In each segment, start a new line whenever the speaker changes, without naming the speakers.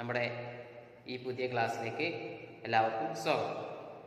നമ്മുടെ ഈ പുതിയ ക്ലാസ്സിലേക്ക് എല്ലാവർക്കും സ്വാഗതം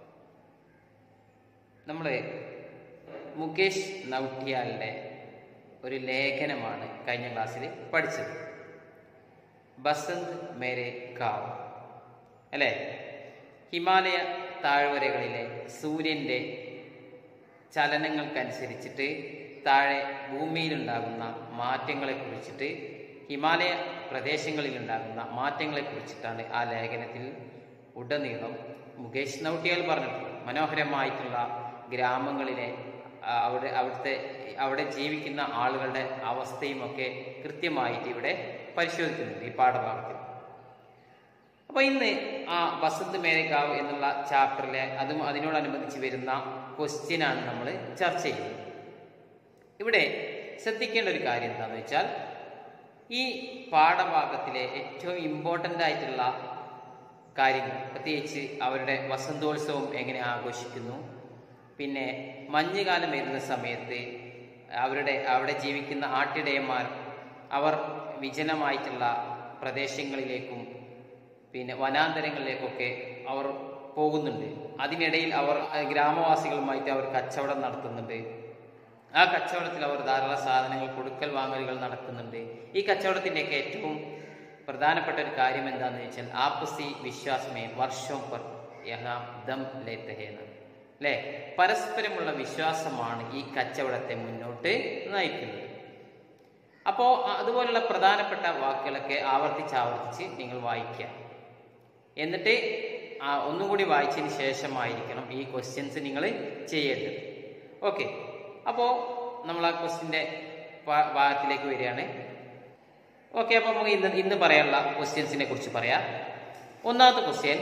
നമ്മൾ മുകേഷ് നൗട്ടിയാലിൻ്റെ ഒരു ലേഖനമാണ് കഴിഞ്ഞ ക്ലാസ്സിൽ പഠിച്ചത് ബസന്ത് മേരെ ഗാവ് അല്ലേ ഹിമാലയ താഴ്വരകളിലെ സൂര്യൻ്റെ ചലനങ്ങൾക്കനുസരിച്ചിട്ട് താഴെ ഭൂമിയിലുണ്ടാകുന്ന മാറ്റങ്ങളെ കുറിച്ചിട്ട് ഹിമാലയ പ്രദേശങ്ങളിലുണ്ടാകുന്ന മാറ്റങ്ങളെ കുറിച്ചിട്ടാണ് ആ ലേഖനത്തിൽ ഉടനീളം മുകേഷ് നൗട്ടിയാൽ പറഞ്ഞിട്ടുള്ളത് മനോഹരമായിട്ടുള്ള ഗ്രാമങ്ങളിലെ ആ, അവിടെ അവിടുത്തെ അവിടെ ജീവിക്കുന്ന ആളുകളുടെ അവസ്ഥയും ഒക്കെ കൃത്യമായിട്ട് ഇവിടെ പരിശോധിക്കുന്നുണ്ട് ഈ പാഠഭാഗത്തിൽ അപ്പൊ ഇന്ന് ആ വസന്ത് മേരകാവ് എന്നുള്ള ചാപ്റ്ററിലെ അതും അതിനോടനുബന്ധിച്ച് വരുന്ന ക്വസ്റ്റ്യൻ ആണ് നമ്മൾ ചർച്ച ചെയ്യുന്നത് ഇവിടെ ശ്രദ്ധിക്കേണ്ട ഒരു കാര്യം എന്താണെന്ന് വെച്ചാൽ ഈ പാഠഭാഗത്തിലെ ഏറ്റവും ഇമ്പോർട്ടൻ്റ് ആയിട്ടുള്ള കാര്യങ്ങൾ പ്രത്യേകിച്ച് അവരുടെ വസന്തോത്സവം എങ്ങനെ ആഘോഷിക്കുന്നു പിന്നെ മഞ്ഞുകാലം വരുന്ന സമയത്ത് അവരുടെ അവിടെ ജീവിക്കുന്ന ആട്ടിടയന്മാർ അവർ വിജനമായിട്ടുള്ള പ്രദേശങ്ങളിലേക്കും പിന്നെ വനാന്തരങ്ങളിലേക്കൊക്കെ അവർ പോകുന്നുണ്ട് അതിനിടയിൽ അവർ ഗ്രാമവാസികളുമായിട്ട് അവർ കച്ചവടം നടത്തുന്നുണ്ട് ആ കച്ചവടത്തിൽ അവർ ധാരാളം സാധനങ്ങൾ കൊടുക്കൽ വാങ്ങലുകൾ നടത്തുന്നുണ്ട് ഈ കച്ചവടത്തിൻ്റെയൊക്കെ ഏറ്റവും പ്രധാനപ്പെട്ട ഒരു കാര്യം എന്താണെന്ന് വെച്ചാൽ ആപ്പസി വിശ്വാസമേ വർഷം പർ യഹാം ദം ലേത്തഹേന്ന് അല്ലേ പരസ്പരമുള്ള വിശ്വാസമാണ് ഈ കച്ചവടത്തെ മുന്നോട്ട് നയിക്കുന്നത് അപ്പോൾ അതുപോലുള്ള പ്രധാനപ്പെട്ട വാക്കുകളൊക്കെ ആവർത്തിച്ച് ആവർത്തിച്ച് നിങ്ങൾ വായിക്കുക എന്നിട്ട് ആ ഒന്നും കൂടി വായിച്ചതിന് ശേഷമായിരിക്കണം ഈ ക്വസ്റ്റ്യൻസ് നിങ്ങൾ ചെയ്യേണ്ടത് ഓക്കെ അപ്പോൾ നമ്മൾ ആ ക്വസ്റ്റ്യൻ്റെ ഭാഗത്തിലേക്ക് വരികയാണ് ഓക്കെ അപ്പോൾ നമുക്ക് ഇന്ന് ഇന്ന് പറയാനുള്ള ക്വസ്റ്റ്യൻസിനെ കുറിച്ച് പറയാം ഒന്നാമത്തെ ക്വസ്റ്റ്യൻ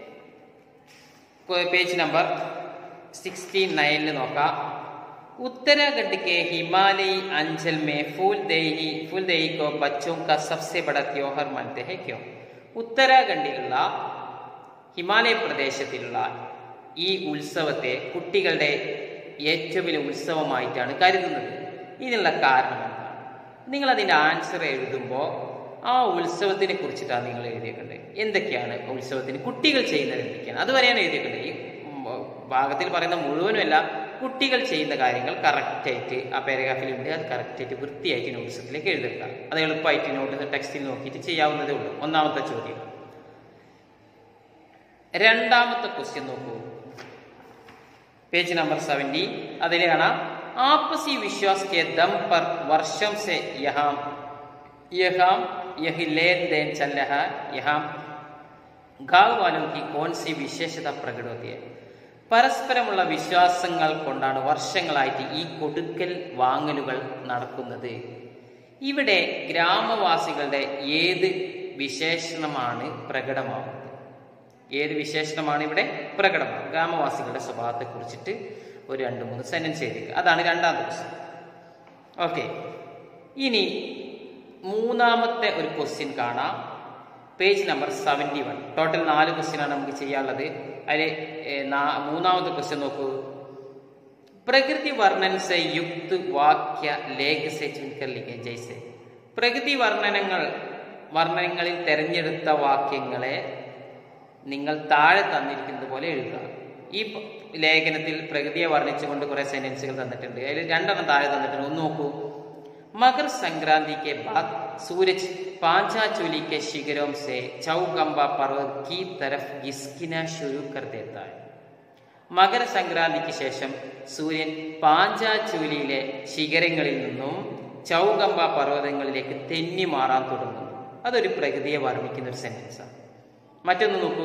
പേജ് നമ്പർ സിക്സ്റ്റി നയനിൽ നോക്കാം उत्तराखंड के हिमालयी अंचल में फूलदेही फूलदेही को बच्चों का सबसे बड़ा त्योहार मानते हैं क्यों ഉത്തരാഖണ്ഡിലുള്ള ഹിമാലയ പ്രദേശത്തിലുള്ള ഈ ഉത്സവത്തെ കുട്ടികളുടെ ഏറ്റവും വലിയ ഉത്സവമായിട്ടാണ് കരുതുന്നത് ഇതിനുള്ള കാരണം എന്താണ് നിങ്ങൾ അതിൻ്റെ ആൻസർ എഴുതുമ്പോൾ ആ ഉത്സവത്തിനെ കുറിച്ചിട്ടാണ് നിങ്ങൾ എഴുതിയേണ്ടത് എന്തൊക്കെയാണ് ഉത്സവത്തിന് കുട്ടികൾ ചെയ്യുന്നത് എന്തൊക്കെയാണ് അതുവരെയാണ് എഴുതിയേണ്ടത് ഈ ഉം, ഭാഗത്തിൽ പറയുന്ന മുഴുവനുമല്ല കുട്ടികൾ ചെയ്യുന്ന കാര്യങ്ങൾ കറക്റ്റായിട്ട് ആ പാരഗ്രാഫിലുണ്ട് അത് കറക്റ്റായിട്ട് വൃത്തിയായിട്ട് നോട്ട്സത്തിലേക്ക് എഴുതെടുക്കുക അത് എളുപ്പമായിട്ട് നോട്ട് ടെക്സ്റ്റിൽ നോക്കിയിട്ട് ചെയ്യാവുന്നതേ ഉള്ളൂ ഒന്നാമത്തെ ചോദ്യം രണ്ടാമത്തെ ക്വസ്റ്റ്യൻ നോക്കൂ പേജ് നമ്പർ സെവൻറ്റി അതിൽ കാണാം आपसी विश्वास के दम पर वर्षों से यहाँ यहाँ यही लेन देन चल रहा है यहाँ गाँव वालों की कौन सी विशेषता प्रकट होती है പരസ്പരമുള്ള വിശ്വാസങ്ങൾ കൊണ്ടാണ് വർഷങ്ങളായിട്ട് ഈ കൊടുക്കൽ വാങ്ങലുകൾ നടക്കുന്നത് ഇവിടെ ഗ്രാമവാസികളുടെ ഏത് വിശേഷണമാണ് പ്രകടമാവുന്നത് ഏത് വിശേഷണമാണ് ഇവിടെ പ്രകടമാണ് ഗ്രാമവാസികളുടെ സ്വഭാവത്തെ കുറിച്ചിട്ട് ഒരു രണ്ട് മൂന്ന് സെന്റൻസ് എഴുതിക്കുക അതാണ് രണ്ടാമത്തെ ക്വസ്റ്റ്യൻ ഓക്കെ ഇനി മൂന്നാമത്തെ ഒരു ക്വസ്റ്റ്യൻ കാണാം page number seventy one total നാല് ക്വസ്റ്റ്യൻ ആണ് നമുക്ക് ചെയ്യാനുള്ളത് അതിൽ മൂന്നാമത്തെ ക്വസ്റ്റ്യൻ നോക്കൂ പ്രകൃതി വർണ്ണൻ സെ യുക്ത് വാക്യ ലേഖ സെ ചുൻകർ ലിഖെ ജയ്സെ പ്രകൃതി വർണ്ണനങ്ങൾ വർണ്ണനങ്ങളിൽ തെരഞ്ഞെടുത്ത വാക്യങ്ങളെ നിങ്ങൾ താഴെ തന്നിരിക്കുന്നത് പോലെ എഴുതുക ഈ പ- ലേഖനത്തിൽ പ്രകൃതിയെ വർണ്ണിച്ചുകൊണ്ട് കുറെ സെന്റൻസുകൾ തന്നിട്ടുണ്ട് അതിൽ രണ്ടെണ്ണം താഴെ തന്നിട്ടുണ്ട് ഒന്ന് നോക്കൂ मकर संक्रांति के बाद सूरज पांचाचूली के शिखरों से चौगंबा पर्वत की तरफ गिस्किना शुरू कर देता है മകരസംക്രാന്തിക്ക് ശേഷം സൂര്യൻ പാഞ്ചാച്ചൂലിയിലെ ശിഖരങ്ങളിൽ നിന്നും ചൗഗമ്പ പർവ്വതങ്ങളിലേക്ക് തെന്നി മാറാൻ തുടങ്ങുന്നു അതൊരു പ്രകൃതിയെ വർണ്ണിക്കുന്ന ഒരു സെന്റൻസാണ് മറ്റൊന്ന് നോക്കൂ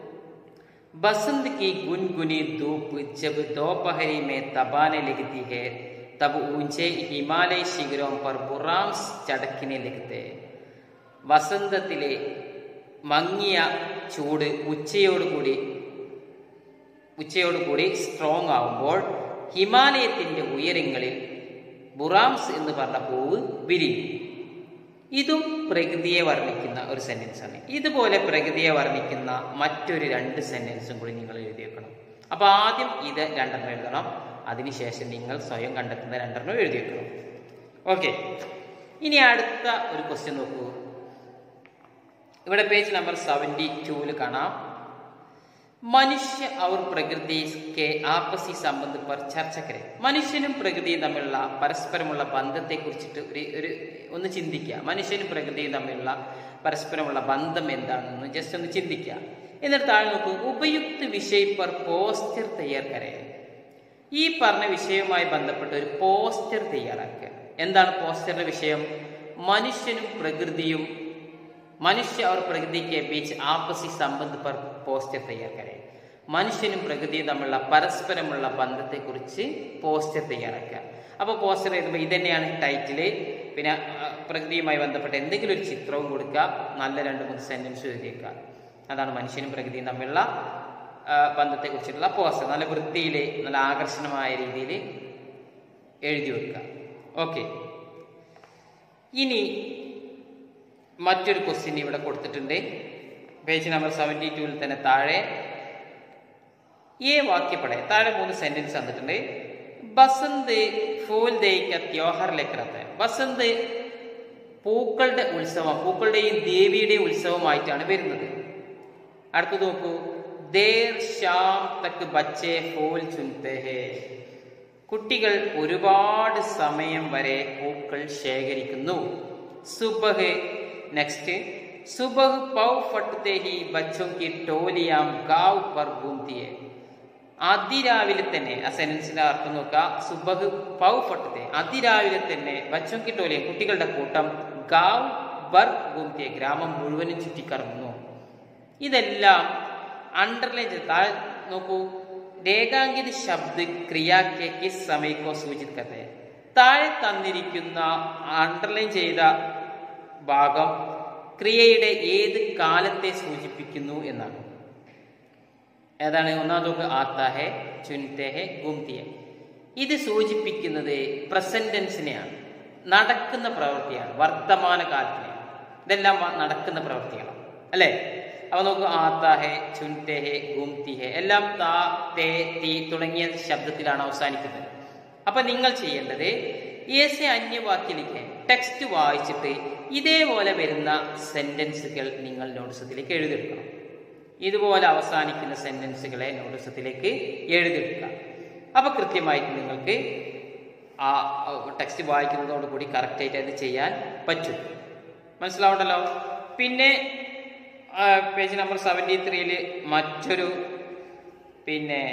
बसंत की गुनगुनी धूप जब दोपहरी में तबाने लगती है तब ऊंचे हिमालय शिखरों पर बुറാംസ് ചടക്കിനെ लगते हैं വസന്തത്തിലെ മങ്ങിയ ചൂട് ഉച്ചയോടുകൂടി ഉച്ചയോടുകൂടി സ്ട്രോങ് ആവുമ്പോൾ ഹിമാലയത്തിന്റെ ഉയരങ്ങളിൽ ബുറാംസ് എന്ന് പറഞ്ഞ പൂവ് വിരിയും ഇതും പ്രകൃതിയെ വർണ്ണിക്കുന്ന ഒരു സെന്റൻസ് ആണ് ഇതുപോലെ പ്രകൃതിയെ വർണ്ണിക്കുന്ന മറ്റൊരു രണ്ട് സെന്റൻസും കൂടി നിങ്ങൾ എഴുതി വെക്കണം അപ്പൊ ആദ്യം ഇത് രണ്ടെണ്ണം എഴുതണം അതിനുശേഷം നിങ്ങൾ സ്വയം കണ്ടെത്തുന്ന രണ്ടെണ്ണം എഴുതി വെക്കണം ഓക്കെ ഇനി അടുത്ത ഒരു ക്വസ്റ്റ്യൻ നോക്കൂ ഇവിടെ പേജ് നമ്പർ സെവൻറ്റി ടൂവിൽ കാണാം മനുഷ്യ അവർ പ്രകൃതി കെ ആപ്പസി സംബന്ധ പർ ചർച്ച കരെ മനുഷ്യനും പ്രകൃതിയും തമ്മിലുള്ള പരസ്പരമുള്ള ബന്ധത്തെ കുറിച്ചിട്ട് ഒരു ഒരു ഒന്ന് ചിന്തിക്കുക മനുഷ്യനും പ്രകൃതിയും തമ്മിലുള്ള പരസ്പരമുള്ള ബന്ധം എന്താണെന്ന് ജസ്റ്റ് ഒന്ന് ചിന്തിക്കുക എന്നിട്ട് താഴെ നോക്കൂ ഉപയുക്ത വിഷയ പർ പോസ്റ്റർ തയ്യാർ കരെ ഈ പറഞ്ഞ വിഷയവുമായി ബന്ധപ്പെട്ട് ഒരു പോസ്റ്റർ തയ്യാറാക്കുക എന്താണ് പോസ്റ്ററിന്റെ വിഷയം മനുഷ്യനും പ്രകൃതിയും മനുഷ്യ और പ്രകൃതി के बीच आपसी संबंध पर പോസ്റ്റർ തയ്യാർ കരെ മനുഷ്യനും പ്രകൃതിയും തമ്മിലുള്ള പരസ്പരമുള്ള ബന്ധത്തെക്കുറിച്ച് പോസ്റ്റർ തയ്യാറാക്കുക അപ്പോൾ പോസ്റ്റർ എഴുതുമ്പോൾ ഇതന്നെയാണ് ടൈറ്റില് പിന്നെ ആ, പ്രകൃതിയുമായി ബന്ധപ്പെട്ട എന്തെങ്കിലും ഒരു ചിത്രവും കൊടുക്കുക നല്ല രണ്ട് മൂന്ന് സെന്റൻസ് എഴുതിയേക്കുക അതാണ് മനുഷ്യനും പ്രകൃതിയും തമ്മിലുള്ള ആ, ബന്ധത്തെക്കുറിച്ചിട്ടുള്ള പോസ്റ്റർ നല്ല വൃത്തിയിൽ നല്ല ആകർഷണമായ രീതിയിൽ എഴുതി വെക്കുക ഓക്കെ ഇനി മറ്റൊരു ക്വസ്റ്റ്യൻ ഇവിടെ കൊടുത്തിട്ടുണ്ട് പേജ് നമ്പർ സെവൻറ്റി ടൂവിൽ തന്നെ താഴെ ഈ വാക്യപ്പടെ താഴെ മൂന്ന് സെന്റൻസ് തന്നിട്ടുണ്ട് ബസന്ത് ഫൂൽ ദേയ്ക്ക ത്യോഹർ ലെക്കറത്ത് ബസന്ത് പൂക്കളുടെ ഉത്സവം പൂക്കളുടെയും ദേവിയുടെയും ഉത്സവമായിട്ടാണ് വരുന്നത് അടുത്തത് നോക്കൂ ദേർ ഷാം തക്ക് ബച്ചേ ഫൂൽ ചുൻതേ ഹേ കുട്ടികൾ ഒരുപാട് സമയം വരെ പൂക്കൾ ശേഖരിക്കുന്നു സുബഹ് നെക്സ്റ്റ് സുബഹ് പൗ ഫട്ടത്തെ ഹി ബച്ചോं की ടോലിയാം ഗാവ് പർ घूमती है അതിരാവിലെ തന്നെ ആ സെന്റൻസിന്റെ അർത്ഥം നോക്കുക സുബഹ് പൗ ഫട്ടത്തെ അതിരാവിലെ തന്നെ ബച്ചോं की ടോലിയാം കുട്ടികളുടെ കൂട്ടം ഗാവ് ബർ घूमती है ഗ്രാമം മുഴുവനും ചുറ്റിക്കറങ്ങുന്നു ഇതെല്ലാം അണ്ടർലൈൻ ചെയ്ത് താഴെ നോക്കൂ രേഖാങ്കിത ശബ്ദ ക്രിയാക്കെ കിസ് സമയക്കോ സൂചിക്കത്തെ താഴെ തന്നിരിക്കുന്ന അണ്ടർലൈൻ ചെയ്ത ഭാഗം ക്രിയയുടെ ഏത് കാലത്തെ സൂചിപ്പിക്കുന്നു എന്നാണ് ഏതാണ് ഒന്നാം നോക്ക് ആത്താഹെ ചുൻതേഹെ ഗുംതിയെ ഇത് സൂചിപ്പിക്കുന്നത് പ്രസന്റ് ടെൻസിനെയാണ് നടക്കുന്ന പ്രവൃത്തിയാണ് വർത്തമാന കാലത്തിനെയാണ് ഇതെല്ലാം വ- നടക്കുന്ന പ്രവൃത്തികളാണ് അല്ലേ അപ്പൊ നോക്കൂ ആത്താഹെ ചുൻതേഹെ ഗുംതിഹെ എല്ലാം താ തേ തീ തുടങ്ങിയ ശബ്ദത്തിലാണ് അവസാനിക്കുന്നത് അപ്പൊ നിങ്ങൾ ചെയ്യേണ്ടത് ഏസെ അന്യവാക്യലിക്ക് ടെക്സ്റ്റ് വായിച്ചിട്ട് ഇതേപോലെ വരുന്ന സെന്റൻസുകൾ നിങ്ങൾ നോട്ട്സത്തിലേക്ക് എഴുതിയെടുക്കണം ഇതുപോലെ അവസാനിക്കുന്ന സെന്റൻസുകളെ നോട്ട്സത്തിലേക്ക് എഴുതിയെടുക്കുക അപ്പൊ കൃത്യമായിട്ട് നിങ്ങൾക്ക് ആ ടെക്സ്റ്റ് വായിക്കുന്നതോടുകൂടി കറക്റ്റായിട്ട് അത് ചെയ്യാൻ പറ്റും മനസ്സിലാവുണ്ടല്ലോ പിന്നെ പേജ് നമ്പർ സെവൻറ്റി ത്രീയിൽ മറ്റൊരു പിന്നെ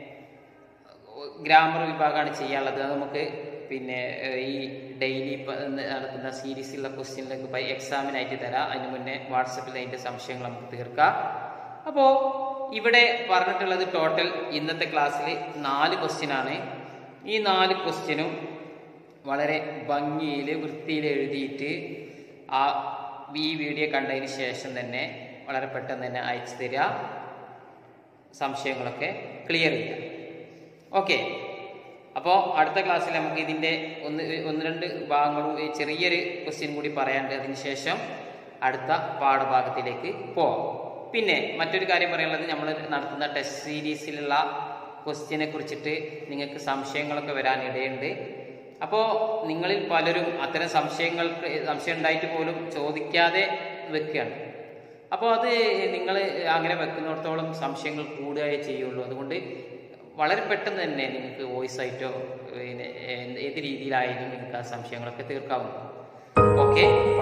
ഗ്രാമർ വിഭാഗമാണ് ചെയ്യാനുള്ളത് അത് നമുക്ക് പിന്നെ ഏഹ്, ഈ ഡെയിലി നടക്കുന്ന സീരീസിലുള്ള ക്വസ്റ്റ്യനിലേക്ക് ബൈ എക്സാമിനായിട്ട് തരാം അതിന് മുന്നേ വാട്സപ്പിൽ അതിൻ്റെ സംശയങ്ങൾ നമുക്ക് തീർക്കാം അപ്പോൾ ഇവിടെ പറഞ്ഞിട്ടുള്ളത് ടോട്ടൽ ഇന്നത്തെ ക്ലാസ്സിൽ നാല് ക്വസ്റ്റ്യൻ ആണ് ഈ നാല് ക്വസ്റ്റ്യനും വളരെ ഭംഗിയിൽ വൃത്തിയിൽ എഴുതിയിട്ട് ആ ഈ വീഡിയോ കണ്ടതിന് ശേഷം തന്നെ വളരെ പെട്ടെന്ന് തന്നെ അയച്ചു തരിക സംശയങ്ങളൊക്കെ ക്ലിയർ ചെയ്യുക ഓക്കെ അപ്പോൾ അടുത്ത ക്ലാസ്സിൽ നമുക്ക് ഇതിൻ്റെ ഒന്ന് ഒന്ന് രണ്ട് ഭാഗങ്ങളും ഈ ചെറിയൊരു ക്വസ്റ്റ്യൻ കൂടി പറയാനുണ്ട് അതിന് ശേഷം അടുത്ത പാഠഭാഗത്തിലേക്ക് പോവാം പിന്നെ മറ്റൊരു കാര്യം പറയാനുള്ളത് നമ്മൾ നടത്തുന്ന ടെസ്റ്റ് സീരീസിലുള്ള ക്വസ്റ്റ്യനെ കുറിച്ചിട്ട് നിങ്ങൾക്ക് സംശയങ്ങളൊക്കെ വരാൻ ഇടയുണ്ട് അപ്പോൾ നിങ്ങളിൽ പലരും അത്തരം സംശയങ്ങൾക്ക് സംശയം ഉണ്ടായിട്ട് പോലും ചോദിക്കാതെ വെക്കുകയാണ് അപ്പോൾ അത് നിങ്ങൾ അങ്ങനെ വെക്കുന്നിടത്തോളം സംശയങ്ങൾ കൂടുകയേ ചെയ്യുള്ളൂ അതുകൊണ്ട് വളരെ പെട്ടെന്ന് തന്നെ നിങ്ങൾക്ക് വോയിസ് ആയിട്ടോ പിന്നെ ഏത് രീതിയിലായാലും നിങ്ങൾക്ക് ആ സംശയങ്ങളൊക്കെ തീർക്കാവുന്നതാണ് ഓക്കെ